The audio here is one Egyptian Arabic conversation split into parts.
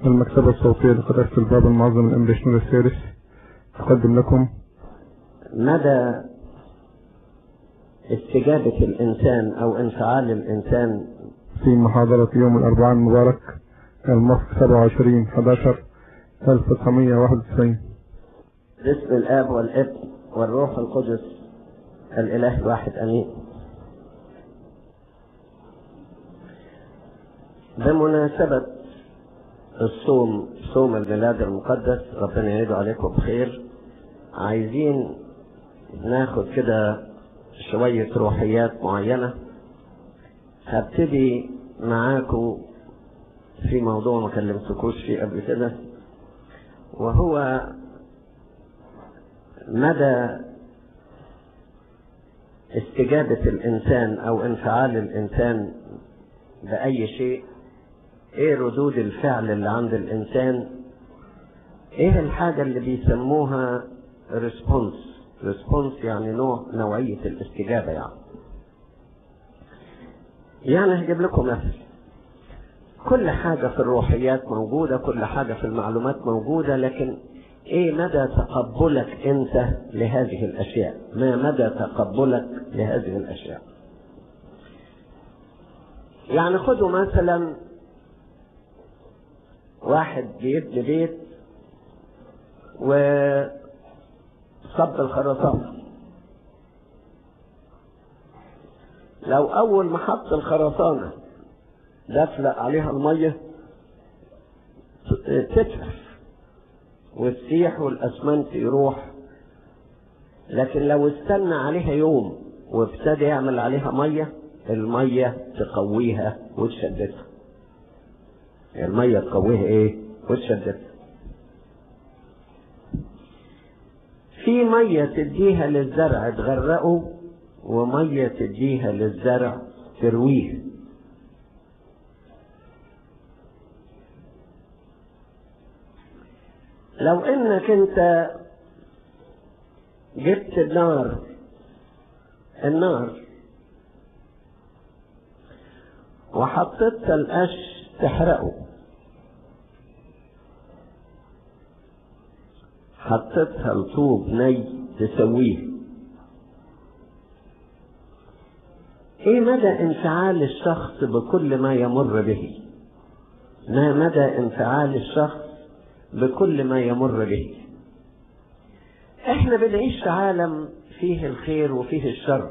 المكتبة الصوتية لقناة الباب المعظم الإنجليش من الثالث تقدم لكم مدى استجابة الإنسان أو انفعال الإنسان في محاضرة يوم الأربعاء المبارك الموافق 27 11 1991 باسم الآب والابن والروح القدس الإله الواحد أمين بمناسبة الصوم صوم الميلاد المقدس ربنا يعيد عليكم بخير عايزين ناخد كده شوية روحيات معينة هبتدي معاكم في موضوع ما كلمتكوش فيه قبل كده وهو مدى استجابة الإنسان أو انفعال الإنسان بأي شيء إيه ردود الفعل اللي عند الإنسان إيه الحاجة اللي بيسموها ريسبونس ريسبونس يعني نوع نوعية الاستجابة يعني يعني هجيب لكم مثل كل حاجة في الروحيات موجودة كل حاجة في المعلومات موجودة لكن ايه مدى تقبلك انت لهذه الاشياء ما مدى تقبلك لهذه الاشياء يعني خدوا مثلا واحد بيبني بيت وصب الخرسانة لو اول ما حط الخرسانة دفلق عليها المية تتلف وتسيح والاسمنت يروح لكن لو استنى عليها يوم وابتدى يعمل عليها ميه الميه تقويها وتشددها الميه تقويها ايه وتشددها في ميه تديها للزرع تغرقه وميه تديها للزرع ترويه لو انك انت جبت النار النار وحطيتها القش تحرقه حطيتها الطوب ني تسويه ايه مدى انفعال الشخص بكل ما يمر به ما مدى انفعال الشخص بكل ما يمر به احنا بنعيش في عالم فيه الخير وفيه الشر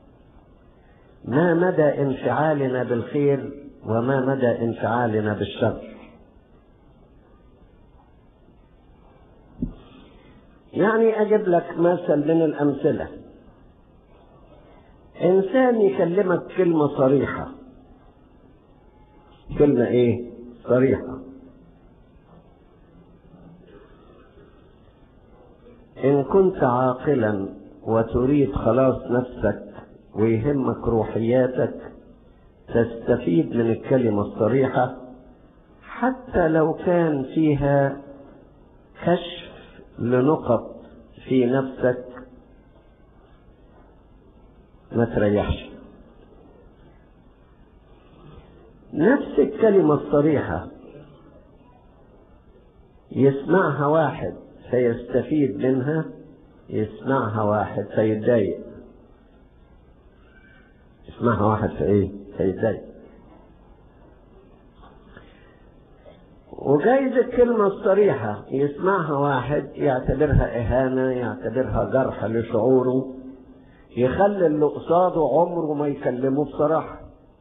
ما مدى انفعالنا بالخير وما مدى انفعالنا بالشر يعني اجيب لك مثل من الامثله انسان يكلمك كلمه صريحه كلمه ايه صريحه إن كنت عاقلا وتريد خلاص نفسك ويهمك روحياتك تستفيد من الكلمة الصريحة حتى لو كان فيها كشف لنقط في نفسك ما تريحش نفس الكلمة الصريحة يسمعها واحد فيستفيد منها يسمعها واحد فيتضايق يسمعها واحد في ايه فيتضايق وجايز الكلمة الصريحة يسمعها واحد يعتبرها إهانة يعتبرها جرح لشعوره يخلي اللي قصاده عمره ما يكلمه بصراحة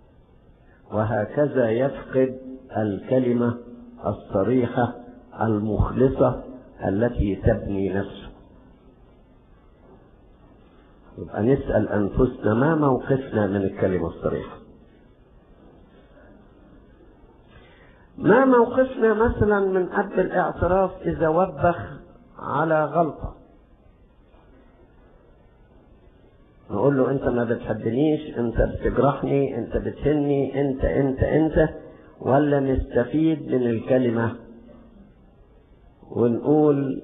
وهكذا يفقد الكلمة الصريحة المخلصة التي تبني نفسه يبقى نسأل أنفسنا ما موقفنا من الكلمة الصريحة ما موقفنا مثلا من أب الاعتراف إذا وبخ على غلطة نقول له أنت ما بتحبنيش أنت بتجرحني أنت بتهني أنت أنت أنت ولا نستفيد من الكلمة ونقول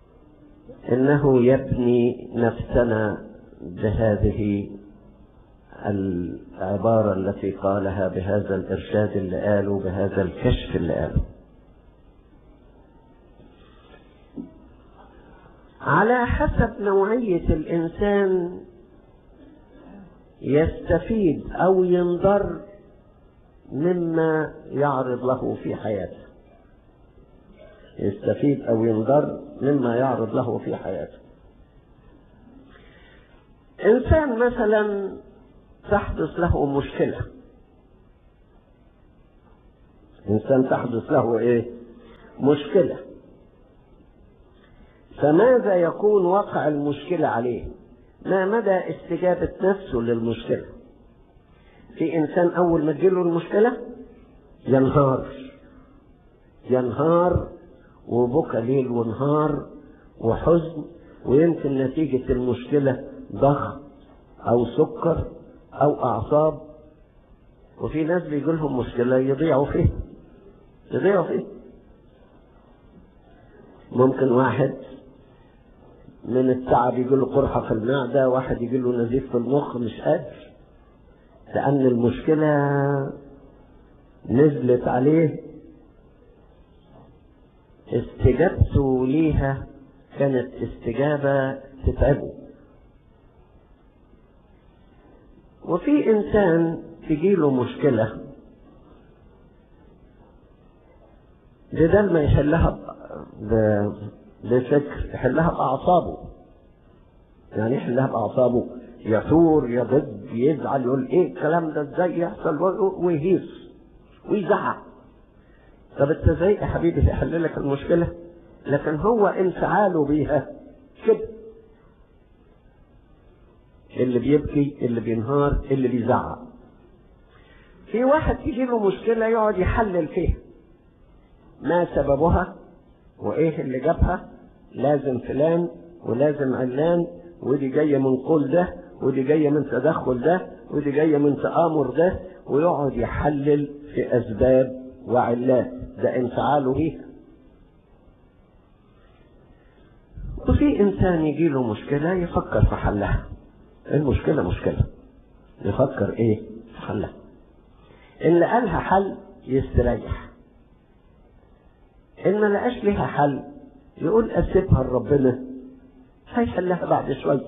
انه يبني نفسنا بهذه العبارة التي قالها بهذا الإرشاد اللي قاله بهذا الكشف اللي قاله على حسب نوعية الإنسان يستفيد أو ينضر مما يعرض له في حياته يستفيد أو ينضر مما يعرض له في حياته إنسان مثلا تحدث له مشكلة إنسان تحدث له إيه؟ مشكلة فماذا يكون وقع المشكلة عليه؟ ما مدى استجابة نفسه للمشكلة؟ في إنسان أول ما تجيله المشكلة ينهار ينهار وبكى ليل ونهار وحزن ويمكن نتيجة المشكلة ضغط أو سكر أو أعصاب وفي ناس بيجي لهم مشكلة يضيعوا فيه يضيعوا فيه ممكن واحد من التعب يجي له قرحة في المعدة واحد يجي له نزيف في المخ مش قادر لأن المشكلة نزلت عليه استجابته ليها كانت استجابة تتعبه وفي إنسان تجيله مشكلة بدل ما يحلها بفكر يحلها بأعصابه يعني يحلها بأعصابه يثور يضج يزعل يقول ايه الكلام ده ازاي يحصل ويهيص ويزعق طب انت ازاي يا حبيبي تحل لك المشكله لكن هو انفعاله بيها كده اللي بيبكي اللي بينهار اللي بيزعق في واحد تيجي له مشكله يقعد يحلل فيها ما سببها وايه اللي جابها لازم فلان ولازم علان ودي جايه من قول ده ودي جايه من تدخل ده ودي جايه من تآمر ده ويقعد يحلل في اسباب وعلات ده انفعاله بيها وفي انسان يجي له مشكله يفكر في حلها المشكله مشكله يفكر ايه في حلها ان لقالها حل يستريح ان ما لقاش ليها حل يقول اسيبها لربنا هيحلها بعد شويه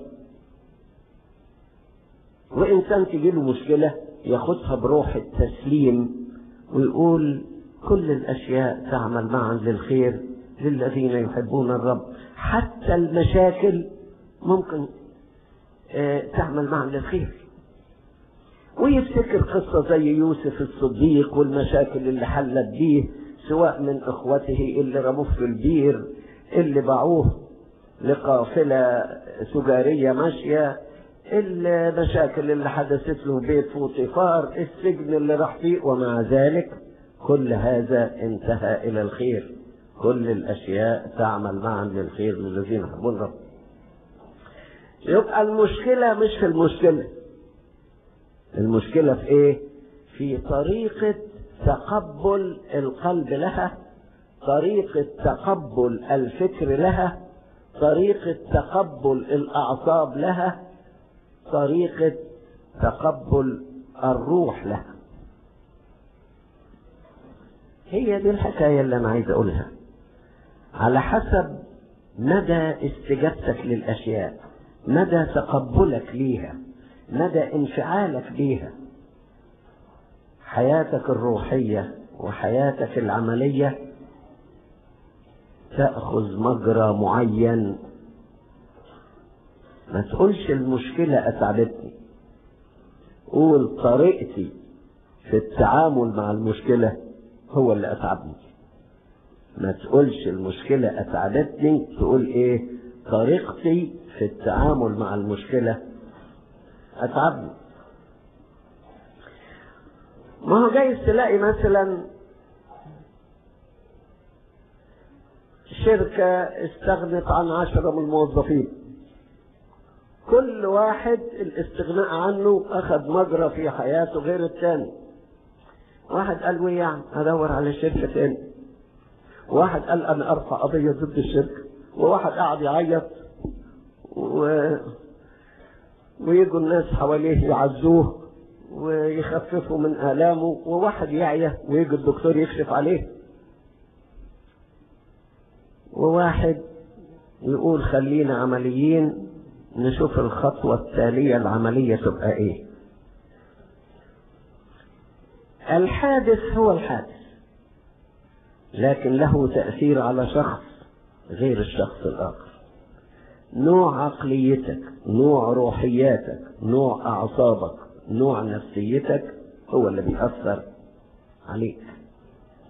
وإنسان تجي له مشكلة ياخدها بروح التسليم ويقول كل الأشياء تعمل معا للخير للذين يحبون الرب حتى المشاكل ممكن تعمل معا للخير ويفتكر قصة زي يوسف الصديق والمشاكل اللي حلت بيه سواء من إخوته اللي رموه في البير اللي باعوه لقافلة تجارية ماشية المشاكل اللي حدثت له بيت فوطيفار السجن اللي راح فيه ومع ذلك كل هذا انتهى الى الخير كل الاشياء تعمل معا للخير للذين يحبون الرب يبقى المشكله مش في المشكله المشكله في ايه في طريقه تقبل القلب لها طريقه تقبل الفكر لها طريقه تقبل الاعصاب لها طريقة تقبل الروح لها هي دي الحكاية اللي أنا عايز أقولها على حسب مدى استجابتك للأشياء مدى تقبلك ليها مدى انفعالك بيها حياتك الروحية وحياتك العملية تأخذ مجرى معين ما تقولش المشكلة أتعبتني قول طريقتي في التعامل مع المشكلة هو اللي أتعبني ما تقولش المشكلة أتعبتني تقول إيه طريقتي في التعامل مع المشكلة أتعبني ما هو جايز تلاقي مثلا شركة استغنت عن عشرة من الموظفين كل واحد الاستغناء عنه أخذ مجرى في حياته غير الثاني واحد قال ويا يعني هدور على شركة تاني واحد قال أنا أرفع قضية ضد الشركة وواحد قاعد يعيط و... ويجوا الناس حواليه يعزوه ويخففوا من آلامه وواحد يعيا ويجي الدكتور يكشف عليه وواحد يقول خلينا عمليين نشوف الخطوة التالية العملية تبقى ايه الحادث هو الحادث لكن له تأثير على شخص غير الشخص الآخر نوع عقليتك نوع روحياتك نوع أعصابك نوع نفسيتك هو اللي بيأثر عليك